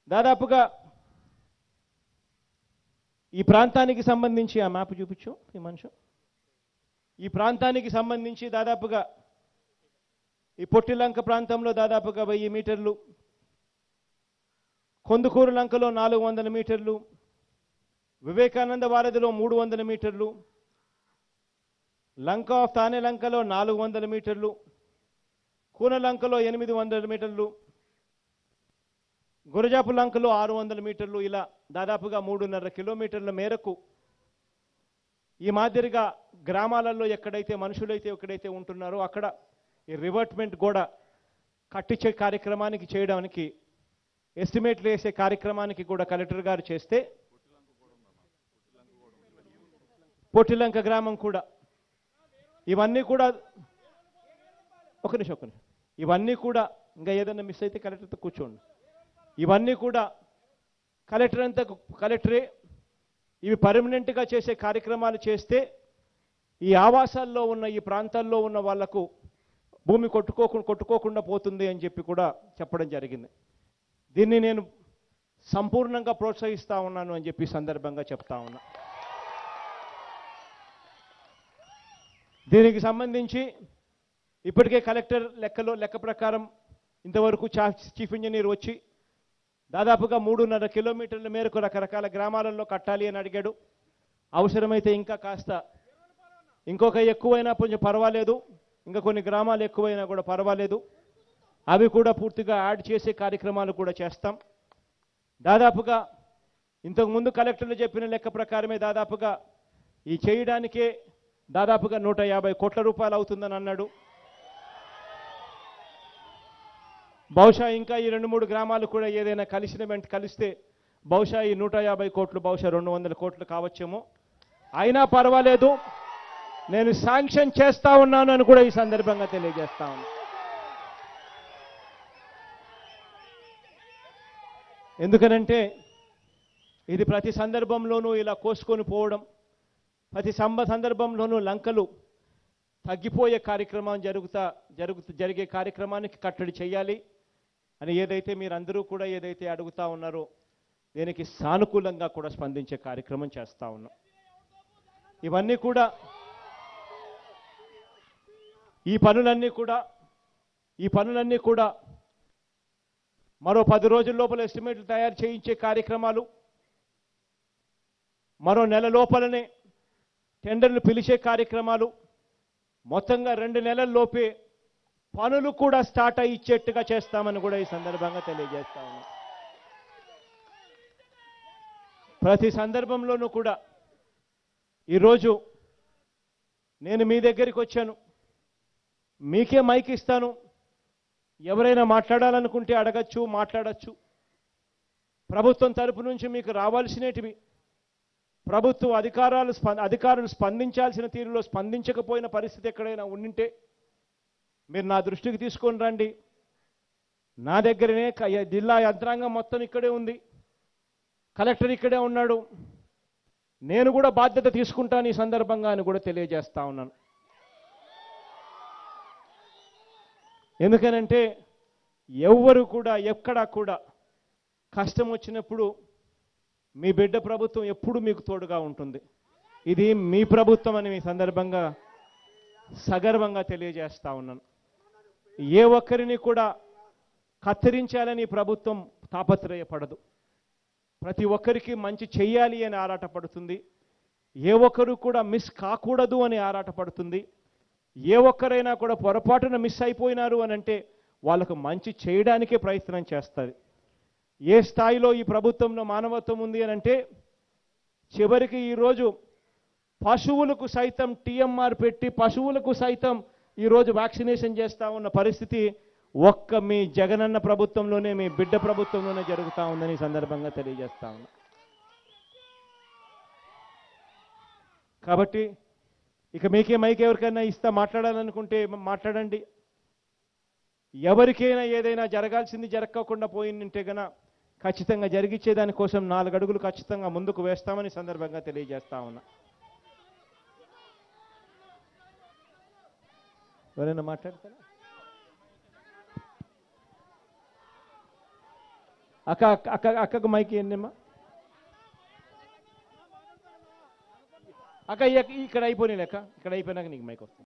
దాదాపుగా ఈ ప్రాంతానికి సంబంధించి ఆ మ్యాప్ చూపించు ఈ మనిషి ఈ ప్రాంతానికి సంబంధించి దాదాపుగా ఈ పొట్టిలంక ప్రాంతంలో దాదాపుగా వెయ్యి మీటర్లు కొందుకూరు లంకలో నాలుగు వందల మీటర్లు వివేకానంద వారధిలో మూడు వందల మీటర్లు లంక ఆఫ్ తానే లంకలో నాలుగు వందల మీటర్లు కూనలంకలో ఎనిమిది వందల మీటర్లు గురజాపు లంకలో ఆరు వందల మీటర్లు ఇలా దాదాపుగా మూడున్నర కిలోమీటర్ల మేరకు ఈ మాదిరిగా గ్రామాలలో ఎక్కడైతే మనుషులైతే ఎక్కడైతే ఉంటున్నారో అక్కడ ఈ రివర్ట్మెంట్ కూడా కట్టించే కార్యక్రమానికి చేయడానికి ఎస్టిమేట్లు వేసే కార్యక్రమానికి కూడా కలెక్టర్ గారు చేస్తే పొట్టిలంక గ్రామం కూడా ఇవన్నీ కూడా ఒక నిమిషం ఒక నిమిషం ఇవన్నీ కూడా ఇంకా ఏదైనా మిస్ అయితే కలెక్టర్తో కూర్చోండి ఇవన్నీ కూడా కలెక్టర్ అంతా కలెక్టరే ఇవి పర్మనెంట్గా చేసే కార్యక్రమాలు చేస్తే ఈ ఆవాసాల్లో ఉన్న ఈ ప్రాంతాల్లో ఉన్న వాళ్లకు భూమి కొట్టుకోకుండా కొట్టుకోకుండా పోతుంది అని చెప్పి కూడా చెప్పడం జరిగింది దీన్ని నేను సంపూర్ణంగా ప్రోత్సహిస్తా ఉన్నాను అని చెప్పి ఈ సందర్భంగా చెప్తా ఉన్నా దీనికి సంబంధించి ఇప్పటికే కలెక్టర్ లెక్కలో లెక్క ప్రకారం ఇంతవరకు చా- చీఫ్ ఇంజనీర్ వచ్చి దాదాపుగా మూడున్నర కిలోమీటర్ల మేరకు రకరకాల గ్రామాలలో కట్టాలి అని అడిగాడు అవసరమైతే ఇంకా కాస్త ఇంకొక ఎక్కువైనా కొంచెం పర్వాలేదు ఇంకా కొన్ని గ్రామాలు ఎక్కువైనా కూడా పర్వాలేదు అవి కూడా పూర్తిగా యాడ్ చేసే కార్యక్రమాలు కూడా చేస్తాం దాదాపుగా ఇంతకుముందు కలెక్టర్లు చెప్పిన లెక్క ప్రకారమే దాదాపుగా ఈ చేయడానికే దాదాపుగా నూట యాభై కోట్ల రూపాయలు అవుతుందని అన్నాడు బహుశా ఇంకా ఈ రెండు మూడు గ్రామాలు కూడా ఏదైనా కలిసిన వెంట కలిస్తే బహుశా ఈ నూట యాభై కోట్లు బహుశా రెండు వందల కోట్లు కావచ్చేమో అయినా పర్వాలేదు నేను శాంక్షన్ చేస్తా ఉన్నాను అని కూడా ఈ సందర్భంగా తెలియజేస్తా ఉన్నాను ఎందుకనంటే ఇది ప్రతి సందర్భంలోనూ ఇలా కోసుకొని పోవడం ప్రతి సంబ సందర్భంలోనూ లంకలు తగ్గిపోయే కార్యక్రమం జరుగుతా జరుగు జరిగే కార్యక్రమానికి కట్టడి చేయాలి అని ఏదైతే మీరందరూ కూడా ఏదైతే అడుగుతా ఉన్నారో దీనికి సానుకూలంగా కూడా స్పందించే కార్యక్రమం చేస్తా ఉన్నాం ఇవన్నీ కూడా ఈ పనులన్నీ కూడా ఈ పనులన్నీ కూడా మరో పది రోజుల లోపల ఎస్టిమేట్లు తయారు చేయించే కార్యక్రమాలు మరో నెల లోపలనే టెండర్లు పిలిచే కార్యక్రమాలు మొత్తంగా రెండు నెలల లోపే పనులు కూడా స్టార్ట్ అయ్యి ఇచ్చేట్టుగా చేస్తామని కూడా ఈ సందర్భంగా తెలియజేస్తా ఉన్నాం ప్రతి సందర్భంలోనూ కూడా ఈరోజు నేను మీ దగ్గరికి వచ్చాను మీకే మైక్ ఇస్తాను ఎవరైనా మాట్లాడాలనుకుంటే అడగచ్చు మాట్లాడచ్చు ప్రభుత్వం తరపు నుంచి మీకు రావాల్సినటివి ప్రభుత్వ అధికారాలు స్ప అధికారులు స్పందించాల్సిన తీరులో స్పందించకపోయిన పరిస్థితి ఎక్కడైనా ఉండింటే మీరు నా దృష్టికి తీసుకొని రండి నా దగ్గరనే క- జిల్లా యంత్రాంగం మొత్తం ఇక్కడే ఉంది కలెక్టర్ ఇక్కడే ఉన్నాడు నేను కూడా బాధ్యత తీసుకుంటాను ఈ సందర్భంగా అని కూడా తెలియజేస్తా ఉన్నాను ఎందుకనంటే ఎవ్వరు కూడా ఎక్కడా కూడా కష్టం వచ్చినప్పుడు మీ బిడ్డ ప్రభుత్వం ఎప్పుడు మీకు తోడుగా ఉంటుంది ఇది మీ ప్రభుత్వం అని మీ సందర్భంగా సగర్వంగా తెలియజేస్తా ఉన్నాను ఏ ఒక్కరిని కూడా కత్తిరించాలని ఈ ప్రభుత్వం తాపత్రయపడదు ప్రతి ఒక్కరికి మంచి చెయ్యాలి అని ఆరాటపడుతుంది ఏ ఒక్కరు కూడా మిస్ కాకూడదు అని ఆరాటపడుతుంది ఏ ఒక్కరైనా కూడా పొరపాటున మిస్ అయిపోయినారు అని అంటే వాళ్ళకు మంచి చేయడానికే ప్రయత్నం చేస్తుంది ఏ స్థాయిలో ఈ ప్రభుత్వంలో మానవత్వం ఉంది అని అంటే చివరికి ఈరోజు పశువులకు సైతం టీఎంఆర్ పెట్టి పశువులకు సైతం ఈరోజు వ్యాక్సినేషన్ చేస్తా ఉన్న పరిస్థితి ఒక్క మీ జగనన్న ప్రభుత్వంలోనే మీ బిడ్డ ప్రభుత్వంలోనే జరుగుతూ ఉందని ఈ సందర్భంగా తెలియజేస్తా ఉన్నా కాబట్టి ఇక మీకే మైక్ ఎవరికైనా ఇస్తా మాట్లాడాలనుకుంటే మాట్లాడండి ఎవరికైనా ఏదైనా జరగాల్సింది జరగకుండా పోయిందంటే గన ఖచ్చితంగా జరిగిచ్చే దానికోసం నాలుగు అడుగులు ఖచ్చితంగా ముందుకు వేస్తామని ఈ సందర్భంగా తెలియజేస్తా ఉన్నా ఎవరైనా మాట్లాడతారా అక్క అక్క అక్క అక్కకు మైక్ ఏందమ్మా అక్క ఈ- ఇక్కడ అయిపోయినాయి లెక్క ఇక్కడ అయిపోయినాక నీకు మైక్ వస్తుంది